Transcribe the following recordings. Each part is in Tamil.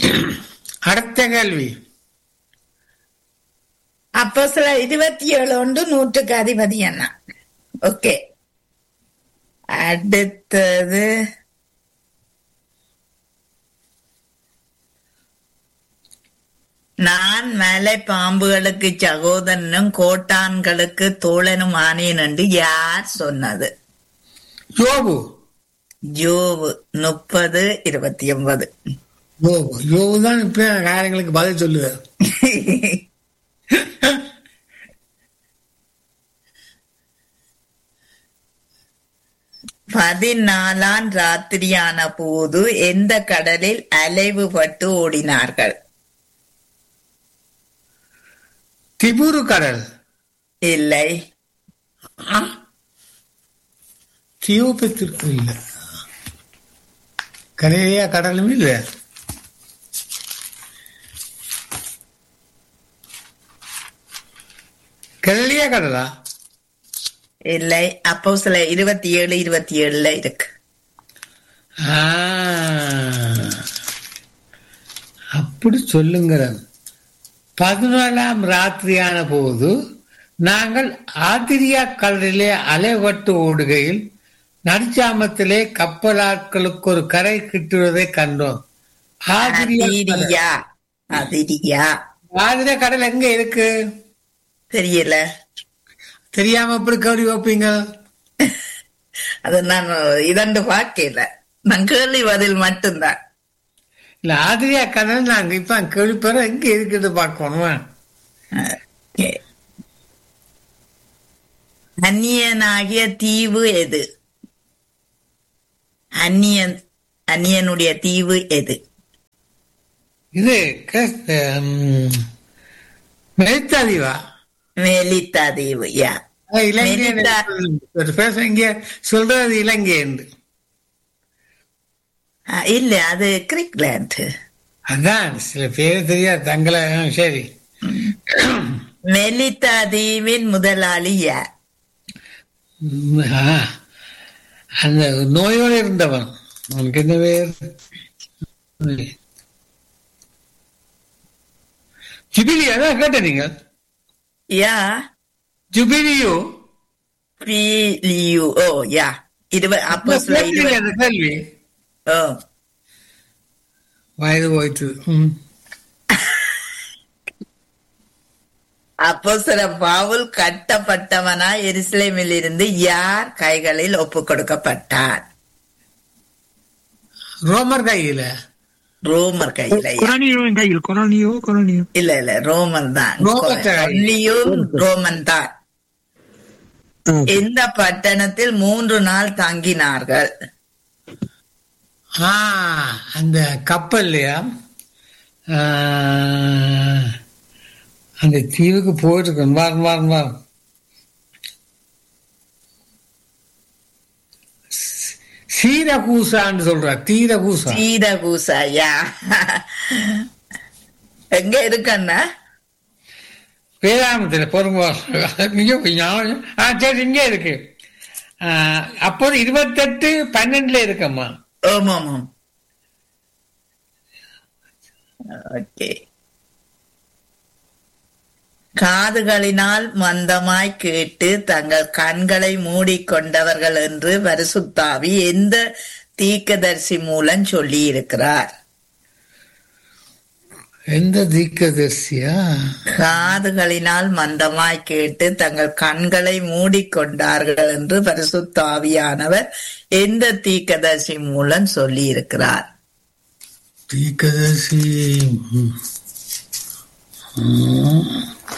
அடுத்த கேள்வி அப்போ சில இருபத்தி ஏழு உண்டு நூற்றுக்கு அதிபதி என்ன ஓகே அடுத்தது நான் மலை பாம்புகளுக்கு சகோதரனும் கோட்டான்களுக்கு தோழனும் ஆனேன் என்று யார் சொன்னது யோபு ஜோவு முப்பது இருபத்தி ஒன்பது யோபு யோபு தான் இப்ப காரியங்களுக்கு பதில் சொல்லுவார் பதினாலாம் ராத்திரியான போது எந்த கடலில் அலைவுபட்டு ஓடினார்கள் திபுரு கடல் இல்லை தியோபத்திற்கு இல்லை கரையா கடலும் இல்லை கரையா கடலா இல்லை அப்போ சில இருபத்தி ஏழு இருபத்தி ஏழுல இருக்கு ஆ, அப்படி சொல்லுங்கிறேன் பதினாலாம் ராத்திரியான போது நாங்கள் ஆதிரியா கடலிலே அலைவட்டு ஓடுகையில் நடுச்சாமத்திலே கப்பலாட்களுக்கு ஒரு கரை கிட்டுவதை கண்டோம் ஆதிரியா கடல். அதிரியா அதிரியா ஆதிரியா கடல் எங்க இருக்கு தெரியல தெரியாம எப்படி கௌரி வைப்பீங்க அது நான் இதண்டு பார்க்கல நான் கேள்வி பதில் மட்டும்தான் இல்ல ஆதிரியா கடல் நாங்க இப்ப கேள்விப்பெற எங்க இருக்குது பார்க்கணுமா Okay. அந்நியனாகிய தீவு எது அந்நியன் அந்நியனுடைய தீவு எது இது மெலித்தாதிவா மெலித்தா தீவு யா இலங்கை மெலித்தா. ஒரு பேச இங்க சொல்றது இலங்கை என்று ஆ, இல்ல அது கிரிக்லாண்ட் அதான் சில பேர் தெரியாது தங்களை ஆ, சரி மெலித்தா தீவின் முதலாளி யார் உம், ஆ. அந்த நோயோடு இருந்தவன் அவனுக்கு என்ன பேர் ஜுபிலி அதான் கேட்ட நீங்க யா ஜுபிலியோ பிலியு ஓ யா இருபது அப்போ சில இருபது அந்த கேள்வி ஓ வயது போயிட்டு ம். அப்போ சில பவுல் கட்டப்பட்டவனா எருசலேமில் இருந்து யார் கைகளில் ஒப்பு கொடுக்கப்பட்டார் ரோமர் கையில ரோமர் கையில யா. கொரானியோவின் கையில் கொரானியோ கொரானியோ இல்ல இல்ல ரோமன் தான் ரோமர் கையில். ஒன்லியும் ரோமன் தான் ஆ, இந்த பட்டணத்தில் மூன்று நாள் தங்கினார்கள் ஆ அந்த கப்பல்லையா ஆ, அந்த தீவுக்கு போயிருக்கோம் வாரம் வாரம் வாரம் சீரகூசான்னு சொல்றா தீரகூசா சீரகூசா யா எங்க இருக்கண்ணா வேதாமத்துல பொறுங்க இங்க போய் ஞாபகம். ஆ சரி இங்கே இருக்கு ஆ, அப்போது இருபத்தெட்டு பன்னெண்டுல இருக்கம்மா ஆமாம் ஆமாம் ஓகே காதுகளினால் மந்தமாய் கேட்டு தங்கள் கண்களை மூடிக்கொண்டவர்கள் என்று பரிசுத்தாவி எந்த தீர்க்கதரிசி மூலம் சொல்லி இருக்கிறார் எந்த தீர்க்கதரிசியா காதுகளினால் மந்தமாய் கேட்டு தங்கள் கண்களை மூடிக்கொண்டார்கள் என்று பரிசுத்தாவியானவர் எந்த தீர்க்கதரிசி மூலம் சொல்லி இருக்கிறார் தீர்க்கதரிசி ம். ம்.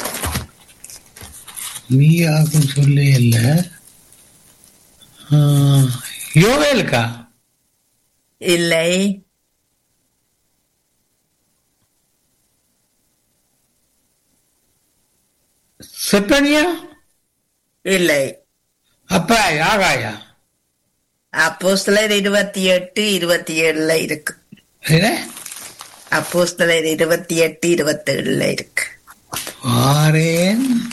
மீயாக்கும் சொல்லி இல்ல யோவேலுக்கா இல்லை செப்பனியா இல்லை அப்ப ஆகாயா அப்போஸ்தலர் இருபத்தி எட்டு இருபத்தி ஏழுல இருக்கு என்ன? அப்போஸ்தலர் இருபத்தி எட்டு இருபத்தி ஏழுல இருக்கு பாரேன்